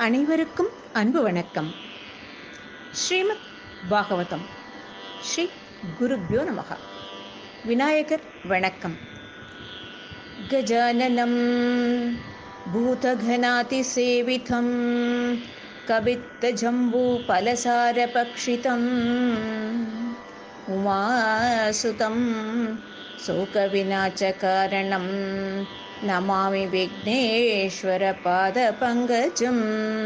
அனைவருக்கும் அன்பு வணக்கம் ஸ்ரீமத் பாகவதம் ஸ்ரீ குருப்யோ நமக விநாயகர் வணக்கம் கஜானனம் பூதகணாதிசேவிதம் कवित्तजम्बूफलसारपक्षितम् उमासुतं शोकविनाशकारणं नमामि विघ्नेश्वरपादपङ्कजम्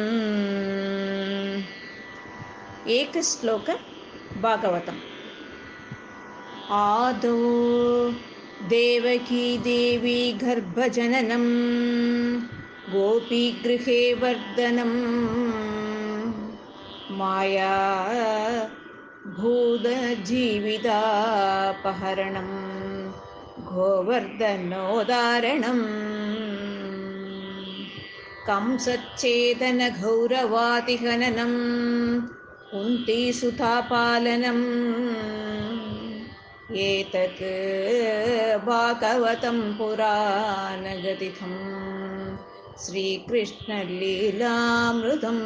एकश्लोक भागवतम् आदौ देवकी देवी गर्भजननं गोपीगृहे वर्धनं माया भूतजीवितापहरणं गोवर्धनोदारणम् कंसच्चेदनगौरवादिहननं कुन्तीसुतापालनम् एतत् भागवतं पुराणगतिथम् ஸ்ரீகிருஷ்ணலீலாமிருதம்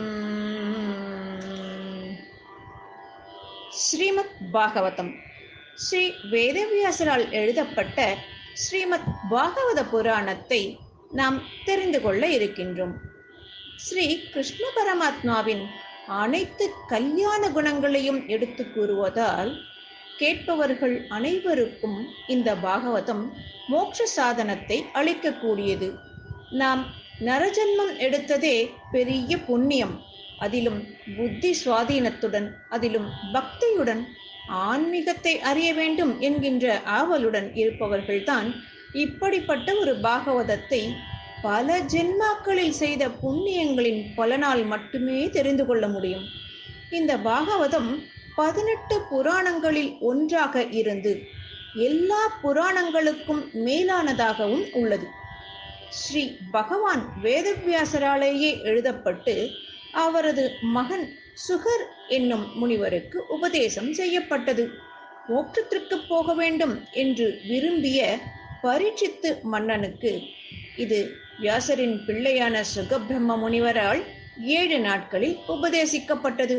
ஸ்ரீமத் பாகவதம் ஸ்ரீ வேதவியாசரால் எழுதப்பட்ட ஸ்ரீமத் பாகவத புராணத்தை நாம் தெரிந்து கொள்ள இருக்கின்றோம் ஸ்ரீ கிருஷ்ண பரமாத்மாவின் அனைத்து கல்யாண குணங்களையும் எடுத்து கூறுவதால் கேட்பவர்கள் அனைவருக்கும் இந்த பாகவதம் மோட்ச சாதனத்தை அளிக்கக்கூடியது நாம் நரஜன்மம் எடுத்ததே பெரிய புண்ணியம் அதிலும் புத்தி சுவாதீனத்துடன் அதிலும் பக்தியுடன் ஆன்மீகத்தை அறிய வேண்டும் என்கின்ற ஆவலுடன் இருப்பவர்கள்தான் இப்படிப்பட்ட ஒரு பாகவதத்தை பல ஜென்மாக்களில் செய்த புண்ணியங்களின் பலனால் மட்டுமே தெரிந்து கொள்ள முடியும் இந்த பாகவதம் பதினெட்டு புராணங்களில் ஒன்றாக இருந்து எல்லா புராணங்களுக்கும் மேலானதாகவும் உள்ளது ஸ்ரீ பகவான் வேதவியாசராலேயே எழுதப்பட்டு அவரது மகன் சுகர் என்னும் முனிவருக்கு உபதேசம் செய்யப்பட்டது மோட்சத்திற்கு போக வேண்டும் என்று விரும்பிய பரீட்சித்து மன்னனுக்கு இது வியாசரின் பிள்ளையான சுகபிரம்ம முனிவரால் ஏழு நாட்களில் உபதேசிக்கப்பட்டது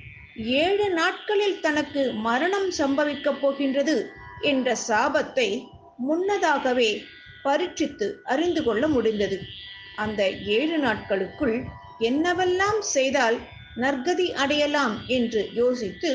ஏழு நாட்களில் தனக்கு மரணம் சம்பவிக்கப் போகின்றது என்ற சாபத்தை முன்னதாகவே பரீட்சித்து அறிந்து கொள்ள முடிந்தது அந்த ஏழு நாட்களுக்குள் என்னவெல்லாம் செய்தால் நற்கதி அடையலாம் என்று யோசித்து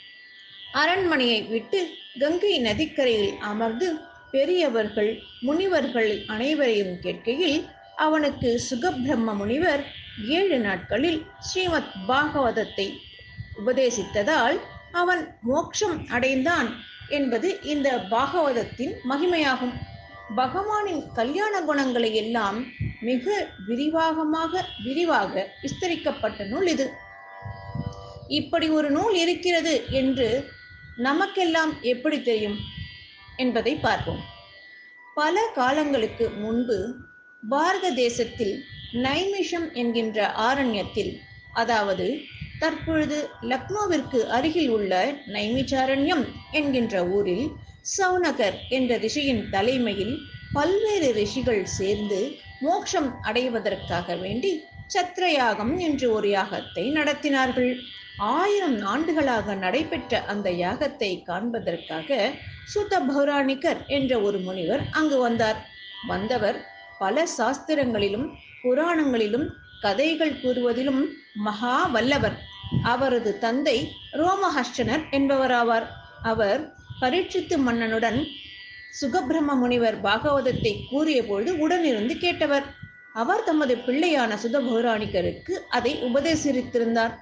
அரண்மனையை விட்டு கங்கை நதிக்கரையில் அமர்ந்து பெரியவர்கள் முனிவர்கள் அனைவரையும் கேட்கையில் அவனுக்கு சுகபிரம்ம முனிவர் ஏழு நாட்களில் ஸ்ரீமத் பாகவதத்தை உபதேசித்ததால் அவன் மோட்சம் அடைந்தான் என்பது இந்த பாகவதத்தின் மகிமையாகும் பகவானின் கல்யாண குணங்களை எல்லாம் மிக விரிவாகமாக விரிவாக விஸ்தரிக்கப்பட்ட நூல் இது இப்படி ஒரு நூல் இருக்கிறது என்று நமக்கெல்லாம் எப்படி தெரியும் என்பதை பார்ப்போம் பல காலங்களுக்கு முன்பு பாரத தேசத்தில் நைமிஷம் என்கின்ற ஆரண்யத்தில் அதாவது தற்பொழுது லக்னோவிற்கு அருகில் உள்ள நைமிச்சாரண்யம் என்கின்ற ஊரில் சவுனகர் என்ற ரிஷியின் தலைமையில் பல்வேறு ரிஷிகள் சேர்ந்து மோட்சம் அடைவதற்காக வேண்டி சத்ரயாகம் என்று ஒரு யாகத்தை நடத்தினார்கள் ஆயிரம் ஆண்டுகளாக நடைபெற்ற அந்த யாகத்தை காண்பதற்காக சுத பௌராணிகர் என்ற ஒரு முனிவர் அங்கு வந்தார் வந்தவர் பல சாஸ்திரங்களிலும் புராணங்களிலும் கதைகள் கூறுவதிலும் மகா வல்லவர் அவரது தந்தை ரோமஹர்ஷனர் என்பவராவார் அவர் பரீட்சித்து மன்னனுடன் சுகபிரம்ம முனிவர் பாகவதத்தை கூறிய பொழுது உடனிருந்து கேட்டவர் அவர் தமது பிள்ளையான சுதபௌராணிகருக்கு அதை உபதேசித்திருந்தார்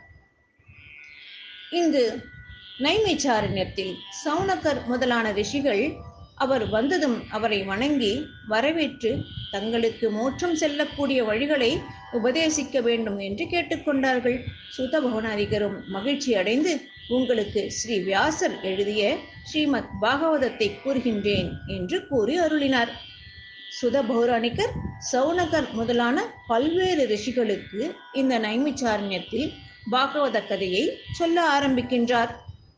இங்கு நைமிச்சாரண்யத்தில் சவுனகர் முதலான ரிஷிகள் அவர் வந்ததும் அவரை வணங்கி வரவேற்று தங்களுக்கு மோட்சம் செல்லக்கூடிய வழிகளை உபதேசிக்க வேண்டும் என்று கேட்டுக்கொண்டார்கள் சுத பவனாதிகரும் மகிழ்ச்சி அடைந்து உங்களுக்கு ஸ்ரீ வியாசர் எழுதிய ஸ்ரீமத் பாகவதத்தை கூறுகின்றேன் என்று கூறி அருளினார் சுத பௌராணிகர் சவுனகர் முதலான பல்வேறு ரிஷிகளுக்கு இந்த நைமிச்சாரண்யத்தில் பாகவத கதையை சொல்ல ஆரம்பிக்கின்றார்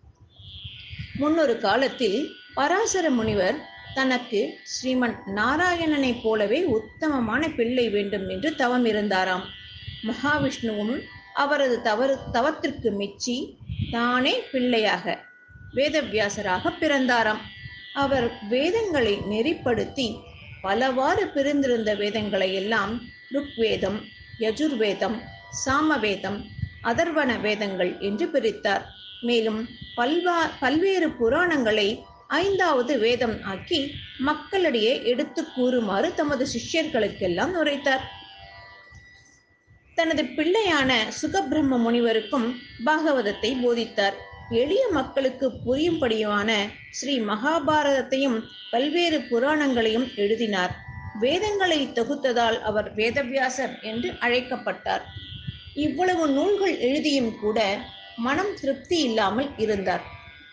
முன்னொரு காலத்தில் பராசர முனிவர் தனக்கு ஸ்ரீமன் நாராயணனைப் போலவே உத்தமமான பிள்ளை வேண்டும் என்று தவம் இருந்தாராம் மகாவிஷ்ணுவும் அவரது தவறு தவத்திற்கு மெச்சி தானே பிள்ளையாக வேதவியாசராக பிறந்தாராம் அவர் வேதங்களை நெறிப்படுத்தி பலவாறு பிரிந்திருந்த வேதங்களை எல்லாம் ருக்வேதம் யஜுர்வேதம் சாமவேதம் அதர்வன வேதங்கள் என்று பிரித்தார் மேலும் பல்வா பல்வேறு புராணங்களை ஐந்தாவது வேதம் ஆக்கி மக்களிடையே எடுத்து கூறுமாறு தமது சிஷ்யர்களுக்கெல்லாம் உரைத்தார் தனது பிள்ளையான சுகபிரம்ம முனிவருக்கும் பாகவதத்தை போதித்தார் எளிய மக்களுக்கு புரியும்படியான ஸ்ரீ மகாபாரதத்தையும் பல்வேறு புராணங்களையும் எழுதினார் வேதங்களை தொகுத்ததால் அவர் வேதவியாசர் என்று அழைக்கப்பட்டார் இவ்வளவு நூல்கள் எழுதியும் கூட மனம் திருப்தி இல்லாமல் இருந்தார்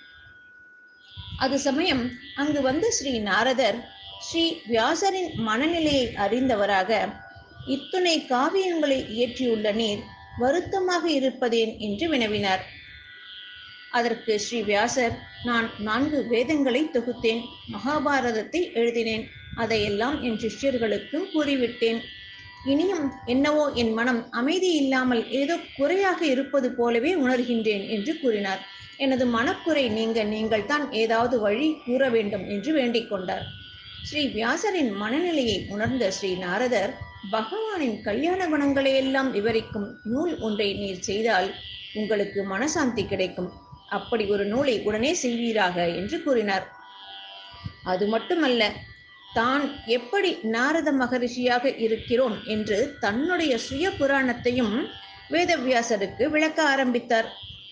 அது சமயம் அங்கு வந்த ஸ்ரீ நாரதர் ஸ்ரீ வியாசரின் மனநிலையை அறிந்தவராக இத்துணை காவியங்களை இயற்றியுள்ள நீர் வருத்தமாக இருப்பதேன் என்று வினவினார் அதற்கு ஸ்ரீ வியாசர் நான் நான்கு வேதங்களை தொகுத்தேன் மகாபாரதத்தை எழுதினேன் அதையெல்லாம் என் சிஷ்யர்களுக்கும் கூறிவிட்டேன் இனியும் என்னவோ என் மனம் அமைதி இல்லாமல் ஏதோ குறையாக இருப்பது போலவே உணர்கின்றேன் என்று கூறினார் எனது மனக்குறை நீங்க நீங்கள் தான் ஏதாவது வழி கூற வேண்டும் என்று வேண்டிக் கொண்டார் ஸ்ரீ வியாசரின் மனநிலையை உணர்ந்த ஸ்ரீ நாரதர் பகவானின் கல்யாண குணங்களை எல்லாம் விவரிக்கும் நூல் ஒன்றை நீர் செய்தால் உங்களுக்கு மனசாந்தி கிடைக்கும் அப்படி ஒரு நூலை உடனே செய்வீராக என்று கூறினார் அது மட்டுமல்ல தான் எப்படி நாரத மகரிஷியாக இருக்கிறோம் என்று தன்னுடைய சுய புராணத்தையும் வேதவியாசருக்கு விளக்க ஆரம்பித்தார்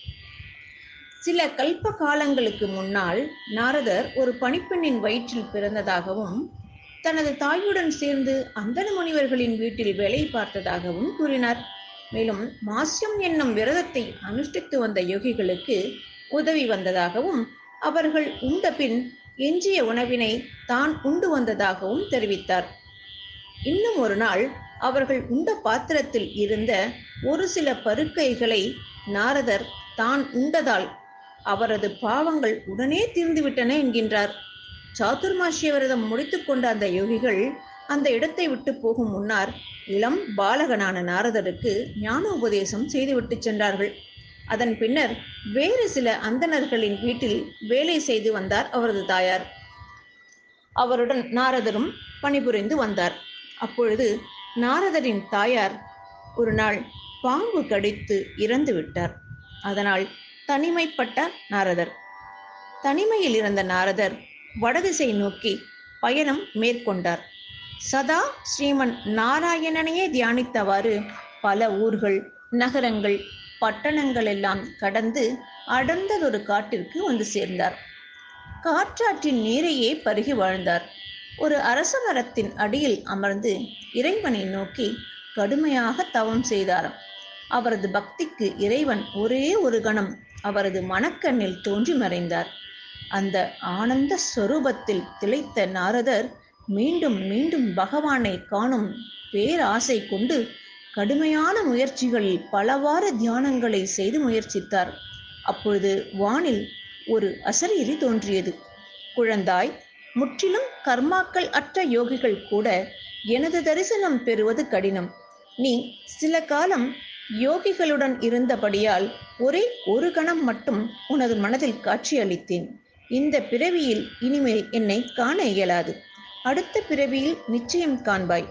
சில கல்ப காலங்களுக்கு முன்னால் நாரதர் ஒரு பணிப்பெண்ணின் வயிற்றில் பிறந்ததாகவும் தனது தாயுடன் சேர்ந்து அந்தன முனிவர்களின் வீட்டில் வேலை பார்த்ததாகவும் கூறினார் மேலும் மாசியம் என்னும் விரதத்தை அனுஷ்டித்து வந்த யோகிகளுக்கு உதவி வந்ததாகவும் அவர்கள் உண்ட பின் எஞ்சிய உணவினை தான் உண்டு வந்ததாகவும் தெரிவித்தார் இன்னும் ஒரு நாள் அவர்கள் உண்ட பாத்திரத்தில் இருந்த ஒரு சில பருக்கைகளை நாரதர் தான் உண்டதால் அவரது பாவங்கள் உடனே தீர்ந்துவிட்டன என்கின்றார் சாதுர்மாசிய விரதம் முடித்துக்கொண்ட அந்த யோகிகள் அந்த இடத்தை விட்டு போகும் முன்னார் இளம் பாலகனான நாரதருக்கு ஞான உபதேசம் செய்துவிட்டு சென்றார்கள் அதன் பின்னர் வேறு சில அந்தணர்களின் வீட்டில் வேலை செய்து வந்தார் அவரது தாயார் அவருடன் நாரதரும் பணிபுரிந்து வந்தார் அப்பொழுது நாரதரின் தாயார் ஒரு நாள் பாம்பு கடித்து இறந்து விட்டார் அதனால் தனிமைப்பட்ட நாரதர் தனிமையில் இருந்த நாரதர் வடதிசை நோக்கி பயணம் மேற்கொண்டார் சதா ஸ்ரீமன் நாராயணனையே தியானித்தவாறு பல ஊர்கள் நகரங்கள் பட்டணங்கள் எல்லாம் கடந்து அடர்ந்ததொரு காட்டிற்கு வந்து சேர்ந்தார் காற்றாற்றின் நீரையே பருகி வாழ்ந்தார் ஒரு அரச மரத்தின் அடியில் அமர்ந்து இறைவனை நோக்கி கடுமையாக தவம் செய்தாராம் அவரது பக்திக்கு இறைவன் ஒரே ஒரு கணம் அவரது மனக்கண்ணில் தோன்றி மறைந்தார் அந்த ஆனந்த ஸ்வரூபத்தில் திளைத்த நாரதர் மீண்டும் மீண்டும் பகவானை காணும் பேராசை கொண்டு கடுமையான முயற்சிகளில் பலவாறு தியானங்களை செய்து முயற்சித்தார் அப்பொழுது வானில் ஒரு அசரீரி தோன்றியது குழந்தாய் முற்றிலும் கர்மாக்கள் அற்ற யோகிகள் கூட எனது தரிசனம் பெறுவது கடினம் நீ சில காலம் யோகிகளுடன் இருந்தபடியால் ஒரே ஒரு கணம் மட்டும் உனது மனதில் காட்சியளித்தேன் இந்த பிறவியில் இனிமேல் என்னை காண இயலாது அடுத்த பிறவியில் நிச்சயம் காண்பாய்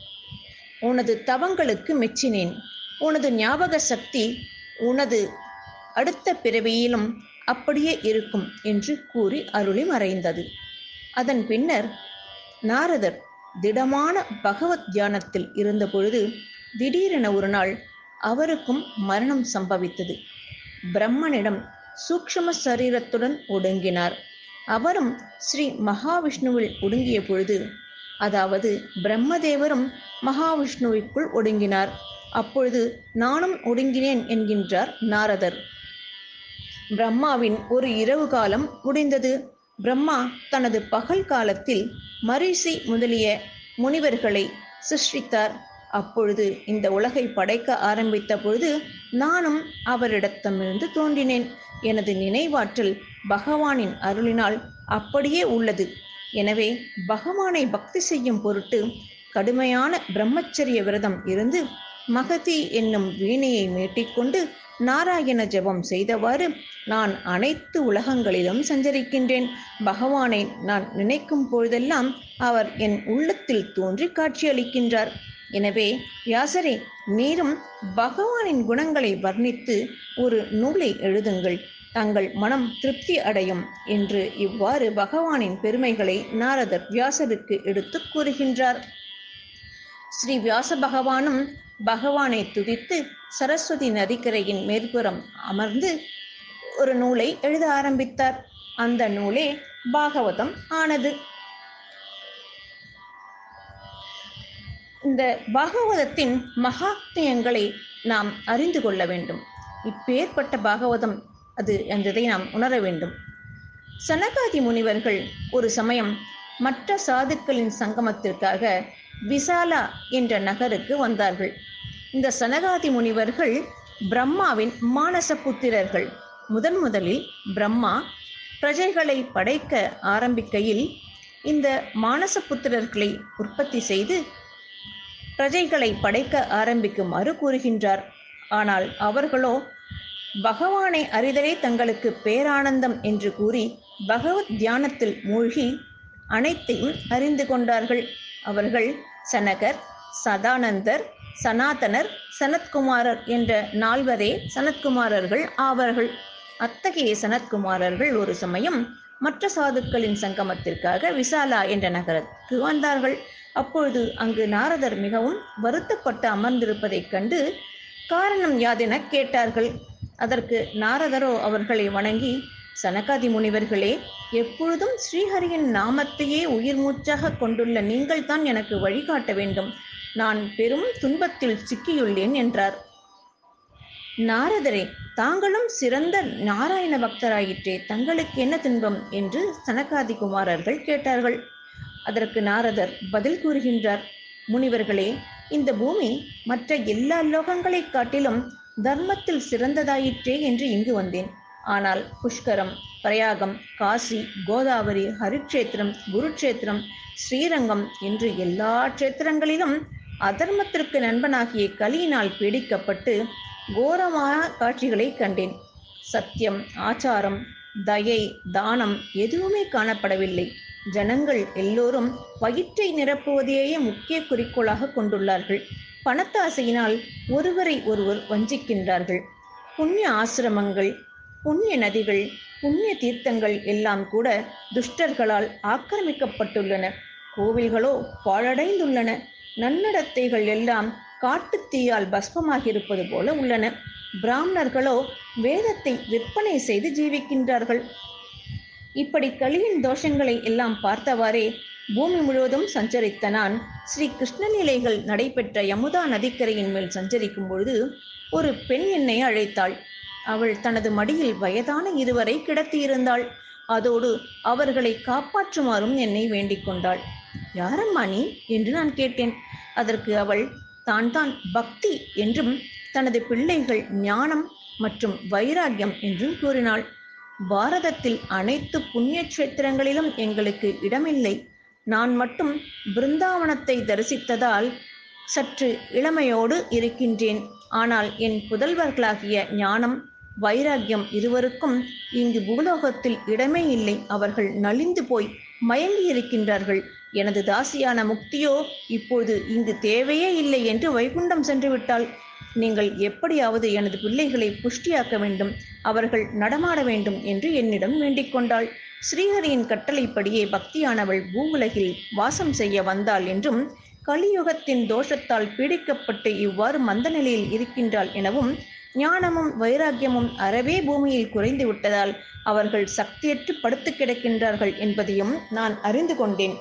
உனது தவங்களுக்கு மெச்சினேன் உனது ஞாபக சக்தி உனது அடுத்த பிறவியிலும் அப்படியே இருக்கும் என்று கூறி அருளி மறைந்தது அதன் பின்னர் நாரதர் திடமான பகவத் தியானத்தில் இருந்தபொழுது திடீரென ஒரு நாள் அவருக்கும் மரணம் சம்பவித்தது பிரம்மனிடம் சூக்ஷ்ம சரீரத்துடன் ஒடுங்கினார் அவரும் ஸ்ரீ மகாவிஷ்ணுவில் ஒடுங்கிய பொழுது அதாவது பிரம்மதேவரும் மகாவிஷ்ணுவிற்குள் ஒடுங்கினார் அப்பொழுது நானும் ஒடுங்கினேன் என்கின்றார் நாரதர் பிரம்மாவின் ஒரு இரவு காலம் முடிந்தது பிரம்மா தனது பகல் காலத்தில் மரிசி முதலிய முனிவர்களை சிருஷ்டித்தார் அப்பொழுது இந்த உலகை படைக்க ஆரம்பித்த பொழுது நானும் அவரிடத்தமிருந்து தோன்றினேன் எனது நினைவாற்றல் பகவானின் அருளினால் அப்படியே உள்ளது எனவே பகவானை பக்தி செய்யும் பொருட்டு கடுமையான பிரம்மச்சரிய விரதம் இருந்து மகதி என்னும் வீணையை மீட்டிக்கொண்டு நாராயண ஜெபம் செய்தவாறு நான் அனைத்து உலகங்களிலும் சஞ்சரிக்கின்றேன் பகவானை நான் நினைக்கும் பொழுதெல்லாம் அவர் என் உள்ளத்தில் தோன்றி காட்சியளிக்கின்றார் எனவே வியாசரே நீரும் பகவானின் குணங்களை வர்ணித்து ஒரு நூலை எழுதுங்கள் தங்கள் மனம் திருப்தி அடையும் என்று இவ்வாறு பகவானின் பெருமைகளை நாரதர் வியாசருக்கு எடுத்து கூறுகின்றார் ஸ்ரீ வியாச பகவானும் பகவானை துதித்து சரஸ்வதி நதிக்கரையின் மேற்புறம் அமர்ந்து ஒரு நூலை எழுத ஆரம்பித்தார் அந்த நூலே பாகவதம் ஆனது இந்த பாகவதத்தின் மகாத்மியங்களை நாம் அறிந்து கொள்ள வேண்டும் இப்பேற்பட்ட பாகவதம் அது என்றதை நாம் உணர வேண்டும் சனகாதி முனிவர்கள் ஒரு சமயம் மற்ற சாதுக்களின் சங்கமத்திற்காக விசாலா என்ற நகருக்கு வந்தார்கள் இந்த சனகாதி முனிவர்கள் பிரம்மாவின் மானச புத்திரர்கள் முதன் முதலில் பிரம்மா பிரஜைகளை படைக்க ஆரம்பிக்கையில் இந்த மானச புத்திரர்களை உற்பத்தி செய்து பிரஜைகளை படைக்க ஆரம்பிக்குமாறு கூறுகின்றார் ஆனால் அவர்களோ பகவானை அறிதலே தங்களுக்கு பேரானந்தம் என்று கூறி பகவத் தியானத்தில் மூழ்கி அனைத்தையும் அறிந்து கொண்டார்கள் அவர்கள் சனகர் சதானந்தர் சனாதனர் சனத்குமாரர் என்ற நால்வரே சனத்குமாரர்கள் ஆவார்கள் அத்தகைய சனத்குமாரர்கள் ஒரு சமயம் மற்ற சாதுக்களின் சங்கமத்திற்காக விசாலா என்ற நகரத்துக்கு வந்தார்கள் அப்பொழுது அங்கு நாரதர் மிகவும் வருத்தப்பட்டு அமர்ந்திருப்பதைக் கண்டு காரணம் யாதென கேட்டார்கள் அதற்கு நாரதரோ அவர்களை வணங்கி சனகாதி முனிவர்களே எப்பொழுதும் ஸ்ரீஹரியின் நாமத்தையே உயிர் மூச்சாக கொண்டுள்ள நீங்கள்தான் எனக்கு வழிகாட்ட வேண்டும் நான் பெரும் துன்பத்தில் சிக்கியுள்ளேன் என்றார் நாரதரே தாங்களும் சிறந்த நாராயண பக்தராயிற்றே தங்களுக்கு என்ன துன்பம் என்று சனகாதி குமாரர்கள் கேட்டார்கள் அதற்கு நாரதர் பதில் கூறுகின்றார் முனிவர்களே இந்த பூமி மற்ற எல்லா லோகங்களைக் காட்டிலும் தர்மத்தில் சிறந்ததாயிற்றே என்று இங்கு வந்தேன் ஆனால் புஷ்கரம் பிரயாகம் காசி கோதாவரி ஹரிக்ஷேத்திரம் குருக்ஷேத்திரம் ஸ்ரீரங்கம் என்று எல்லா க்ஷேத்திரங்களிலும் அதர்மத்திற்கு நண்பனாகிய கலியினால் பீடிக்கப்பட்டு கோரமான காட்சிகளை கண்டேன் சத்தியம் ஆச்சாரம் தயை தானம் எதுவுமே காணப்படவில்லை ஜனங்கள் எல்லோரும் வயிற்றை நிரப்புவதையே முக்கிய குறிக்கோளாக கொண்டுள்ளார்கள் பணத்தாசையினால் ஒருவரை ஒருவர் வஞ்சிக்கின்றார்கள் புண்ணிய ஆசிரமங்கள் புண்ணிய நதிகள் புண்ணிய தீர்த்தங்கள் எல்லாம் கூட துஷ்டர்களால் ஆக்கிரமிக்கப்பட்டுள்ளன கோவில்களோ பாழடைந்துள்ளன நன்னடத்தைகள் எல்லாம் காட்டுத்தீயால் பஸ்பமாகியிருப்பது போல உள்ளன பிராமணர்களோ வேதத்தை விற்பனை செய்து ஜீவிக்கின்றார்கள் இப்படி கலியின் தோஷங்களை எல்லாம் பார்த்தவாறே பூமி முழுவதும் சஞ்சரித்த நான் ஸ்ரீ கிருஷ்ணலீலைகள் நடைபெற்ற யமுதா நதிக்கரையின் மேல் சஞ்சரிக்கும் பொழுது ஒரு பெண் என்னை அழைத்தாள் அவள் தனது மடியில் வயதான இருவரை கிடத்தியிருந்தாள் அதோடு அவர்களை காப்பாற்றுமாறும் என்னை வேண்டிக் கொண்டாள் யாரம்மா நீ என்று நான் கேட்டேன் அதற்கு அவள் தான் தான் பக்தி என்றும் தனது பிள்ளைகள் ஞானம் மற்றும் வைராக்கியம் என்றும் கூறினாள் பாரதத்தில் அனைத்து புண்ணிய கஷேத்திரங்களிலும் எங்களுக்கு இடமில்லை நான் மட்டும் பிருந்தாவனத்தை தரிசித்ததால் சற்று இளமையோடு இருக்கின்றேன் ஆனால் என் புதல்வர்களாகிய ஞானம் வைராக்கியம் இருவருக்கும் இங்கு பூலோகத்தில் இடமே இல்லை அவர்கள் நலிந்து போய் மயங்கி இருக்கின்றார்கள் எனது தாசியான முக்தியோ இப்போது இங்கு தேவையே இல்லை என்று வைகுண்டம் சென்று விட்டாள் நீங்கள் எப்படியாவது எனது பிள்ளைகளை புஷ்டியாக்க வேண்டும் அவர்கள் நடமாட வேண்டும் என்று என்னிடம் வேண்டிக் கொண்டாள் ஸ்ரீஹரியின் கட்டளைப்படியே பக்தியானவள் பூவுலகில் வாசம் செய்ய வந்தாள் என்றும் கலியுகத்தின் தோஷத்தால் பீடிக்கப்பட்டு இவ்வாறு மந்த நிலையில் இருக்கின்றாள் எனவும் ஞானமும் வைராக்கியமும் அறவே பூமியில் குறைந்து விட்டதால் அவர்கள் சக்தியற்று படுத்து கிடக்கின்றார்கள் என்பதையும் நான் அறிந்து கொண்டேன்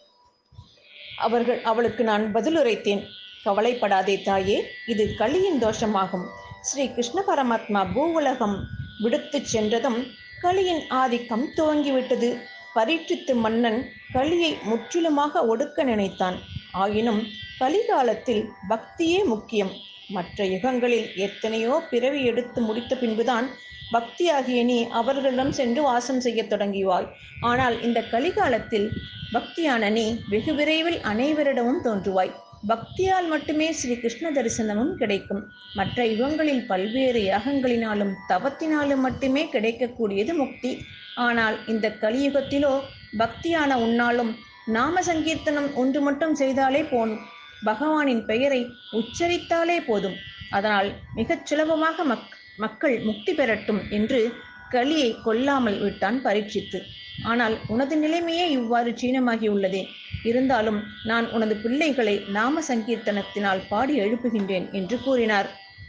அவர்கள் அவளுக்கு நான் பதிலுரைத்தேன் கவலைப்படாதே தாயே இது கலியின் தோஷமாகும் ஸ்ரீ கிருஷ்ண பரமாத்மா பூவுலகம் விடுத்துச் சென்றதும் கலியின் ஆதிக்கம் துவங்கிவிட்டது பரீட்சித்து மன்னன் கலியை முற்றிலுமாக ஒடுக்க நினைத்தான் ஆயினும் கலிகாலத்தில் பக்தியே முக்கியம் மற்ற யுகங்களில் எத்தனையோ பிறவி எடுத்து முடித்த பின்புதான் பக்தியாகிய நீ அவர்களிடம் சென்று வாசம் செய்யத் தொடங்கிவாய் ஆனால் இந்த கலிகாலத்தில் பக்தியான நீ வெகு விரைவில் அனைவரிடமும் தோன்றுவாய் பக்தியால் மட்டுமே ஸ்ரீ கிருஷ்ண தரிசனமும் கிடைக்கும் மற்ற யுகங்களில் பல்வேறு யாகங்களினாலும் தவத்தினாலும் மட்டுமே கிடைக்கக்கூடியது முக்தி ஆனால் இந்த கலியுகத்திலோ பக்தியான உன்னாலும் நாம சங்கீர்த்தனம் ஒன்று மட்டும் செய்தாலே போதும் பகவானின் பெயரை உச்சரித்தாலே போதும் அதனால் மிகச் சுலபமாக மக் மக்கள் முக்தி பெறட்டும் என்று கலியை கொல்லாமல் விட்டான் பரீட்சித்து ஆனால் உனது நிலைமையே இவ்வாறு சீனமாகியுள்ளதே இருந்தாலும் நான் உனது பிள்ளைகளை நாம சங்கீர்த்தனத்தினால் பாடி எழுப்புகின்றேன் என்று கூறினார்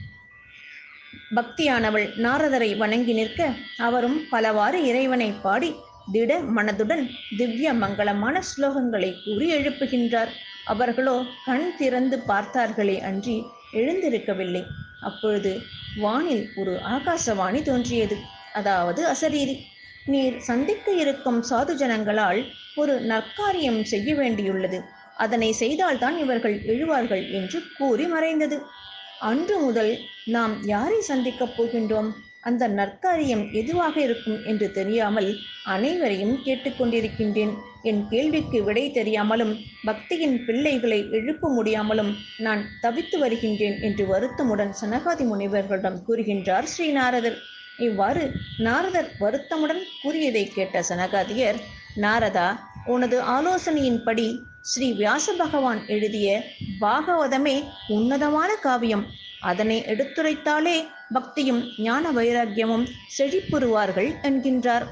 பக்தியானவள் நாரதரை வணங்கி நிற்க அவரும் பலவாறு இறைவனை பாடி திட மனதுடன் திவ்ய மங்களமான ஸ்லோகங்களை கூறி எழுப்புகின்றார் அவர்களோ கண் திறந்து பார்த்தார்களே அன்றி எழுந்திருக்கவில்லை அப்பொழுது வானில் ஒரு ஆகாசவாணி தோன்றியது அதாவது அசரீரி நீர் சந்திக்க இருக்கும் சாது ஜனங்களால் ஒரு நற்காரியம் செய்ய வேண்டியுள்ளது அதனை செய்தால்தான் இவர்கள் எழுவார்கள் என்று கூறி மறைந்தது அன்று முதல் நாம் யாரை சந்திக்கப் போகின்றோம் அந்த நற்காரியம் எதுவாக இருக்கும் என்று தெரியாமல் அனைவரையும் கேட்டுக்கொண்டிருக்கின்றேன் என் கேள்விக்கு விடை தெரியாமலும் பக்தியின் பிள்ளைகளை எழுப்ப முடியாமலும் நான் தவித்து வருகின்றேன் என்று வருத்தமுடன் சனகாதி முனிவர்களிடம் கூறுகின்றார் ஸ்ரீ நாரதர் இவ்வாறு நாரதர் வருத்தமுடன் கூறியதை கேட்ட சனகாதியர் நாரதா உனது ஆலோசனையின்படி ஸ்ரீ வியாச பகவான் எழுதிய பாகவதமே உன்னதமான காவியம் அதனை எடுத்துரைத்தாலே பக்தியும் ஞான வைராக்கியமும் செழிப்புறுவார்கள் என்கின்றார்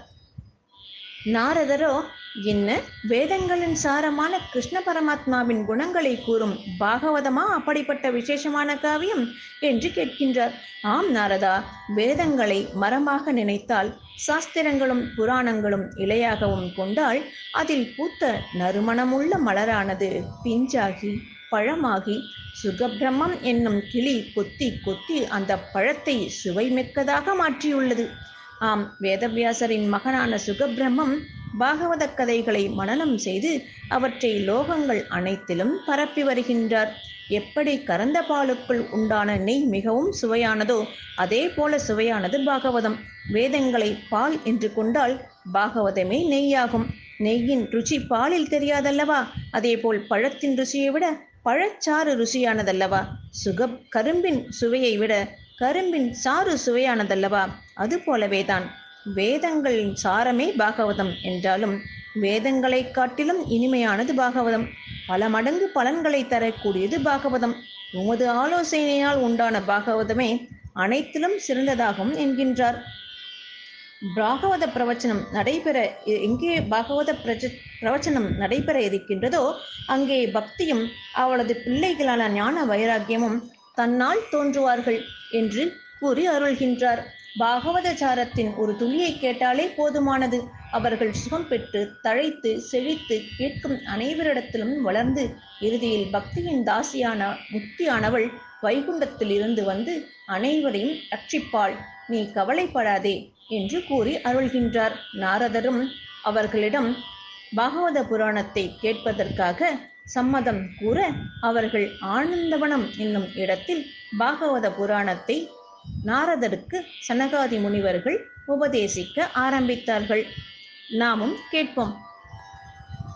நாரதரோ என்ன வேதங்களின் சாரமான கிருஷ்ண பரமாத்மாவின் குணங்களை கூறும் பாகவதமா அப்படிப்பட்ட விசேஷமான காவியம் என்று கேட்கின்றார் ஆம் நாரதா வேதங்களை மரமாக நினைத்தால் சாஸ்திரங்களும் புராணங்களும் இலையாகவும் கொண்டால் அதில் பூத்த நறுமணமுள்ள மலரானது பிஞ்சாகி பழமாகி சுகபிரம்மம் என்னும் கிளி கொத்தி கொத்தி அந்த பழத்தை சுவைமிக்கதாக மாற்றியுள்ளது ஆம் வேதவியாசரின் மகனான சுகபிரம்மம் பாகவத கதைகளை மனனம் செய்து அவற்றை லோகங்கள் அனைத்திலும் பரப்பி வருகின்றார் எப்படி கறந்த பாலுக்குள் உண்டான நெய் மிகவும் சுவையானதோ அதே போல சுவையானது பாகவதம் வேதங்களை பால் என்று கொண்டால் பாகவதமே நெய்யாகும் நெய்யின் ருச்சி பாலில் தெரியாதல்லவா அதேபோல் பழத்தின் ருசியை விட பழச்சாறு ருசியானதல்லவா சுக கரும்பின் சுவையை விட கரும்பின் சாறு சுவையானதல்லவா அது போலவேதான் வேதங்களின் சாரமே பாகவதம் என்றாலும் வேதங்களை காட்டிலும் இனிமையானது பாகவதம் பல மடங்கு பலன்களை தரக்கூடியது பாகவதம் உமது ஆலோசனையினால் உண்டான பாகவதமே அனைத்திலும் சிறந்ததாகும் என்கின்றார் பாகவத பிரவச்சனம் நடைபெற எங்கே பாகவத பிரஜ பிரவச்சனம் நடைபெற இருக்கின்றதோ அங்கே பக்தியும் அவளது பிள்ளைகளான ஞான வைராக்கியமும் தன்னால் தோன்றுவார்கள் என்று கூறி அருள்கின்றார் பாகவதச்சாரத்தின் ஒரு துளியை கேட்டாலே போதுமானது அவர்கள் சுகம் பெற்று தழைத்து செழித்து கேட்கும் அனைவரிடத்திலும் வளர்ந்து இறுதியில் பக்தியின் தாசியான முக்தியானவள் வைகுண்டத்தில் இருந்து வந்து அனைவரையும் ரட்சிப்பாள் நீ கவலைப்படாதே என்று கூறி அருள்கின்றார் நாரதரும் அவர்களிடம் பாகவத புராணத்தை கேட்பதற்காக சம்மதம் கூற அவர்கள் ஆனந்தவனம் என்னும் இடத்தில் பாகவத புராணத்தை நாரதருக்கு சனகாதி முனிவர்கள் உபதேசிக்க ஆரம்பித்தார்கள் நாமும் கேட்போம்